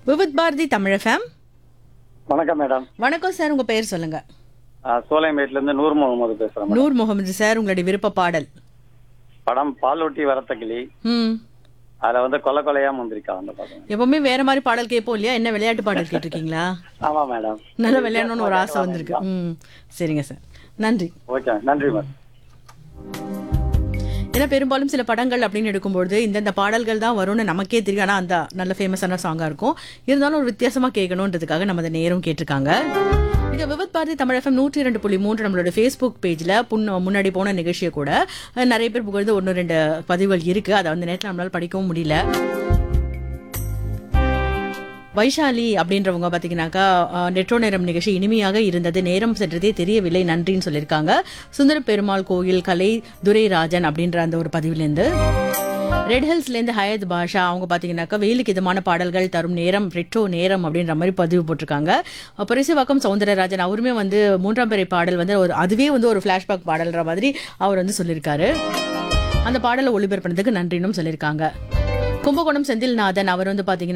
விவித் பாரதி தமிழ் ஃபேம் வணக்கம் மேடம் வணக்கம் சார் உங்க பெயர் சொல்லுங்க ஆ, சோலைமேட்ல இருந்து நூர் முகமது பேசுறேன் மேடம் நூர் முகமது சார் உங்களுடைய விருப்ப பாடல் படம் பாலூட்டி வரத்த கிளி ம் அதுல வந்து கொலை கொலையா முந்திரிக்கா அந்த படம் எப்பவுமே வேற மாதிரி பாடல் கேட்போம் இல்லையா என்ன விளையாட்டு பாடல் கேட்டிருக்கீங்களா ஆமா மேடம் நல்லா விளையாடணும்னு ஒரு ஆசை வந்திருக்கு ம் சரிங்க சார் நன்றி ஓகே நன்றி மேடம் ஏன்னா பெரும்பாலும் சில படங்கள் அப்படின்னு எடுக்கும்பொழுது இந்தந்த பாடல்கள் தான் வரும்னு நமக்கே தெரியும் ஆனால் அந்த நல்ல ஃபேமஸான சாங்காக இருக்கும் இருந்தாலும் ஒரு வித்தியாசமாக கேட்கணுன்றதுக்காக நம்ம அதை நேரம் கேட்டிருக்காங்க இது விவத் பாரதி தமிழ் எஃப்எம் நூற்றி ரெண்டு புள்ளி மூன்று நம்மளோட ஃபேஸ்புக் பேஜில் புண்ண முன்னாடி போன நிகழ்ச்சியை கூட அஹ், நிறைய பேர் புகழ்ந்து ஒன்று ரெண்டு பதிவுகள் இருக்கு அதை அந்த நேரத்தில் நம்மளால படிக்கவும் முடியல வைஷாலி அப்படின்றவங்க பார்த்தீங்கன்னாக்கா அஹ், நெட்ரோ நேரம் நிகழ்ச்சி இனிமையாக இருந்தது நேரம் சென்றதே தெரியவில்லை நன்றின்னு சொல்லியிருக்காங்க சுந்தர பெருமாள் கோயில் கலை துரைராஜன் அப்படின்ற அந்த ஒரு பதிவிலேருந்து ரெட் ஹில்ஸ்லேருந்து ஹயத் பாஷா அவங்க பார்த்தீங்கன்னாக்கா வெயிலுக்கு இதமான பாடல்கள் தரும் நேரம் ரெட்ரோ நேரம் அப்படின்ற மாதிரி பதிவு போட்டிருக்காங்க பரிசுவாக்கம் சவுந்தரராஜன் அவருமே வந்து மூன்றாம் பிறை பாடல் வந்து ஒரு அதுவே வந்து ஒரு ஃப்ளாஷ்பேக் பாடல்ன்ற மாதிரி அவர் வந்து சொல்லியிருக்காரு அந்த பாடலை ஒளிபரப்புனதுக்கு நன்றினும் சொல்லியிருக்காங்க கும்பகோணம் செந்தில்நாதன் அவர் வந்து பார்த்தீங்கன்னா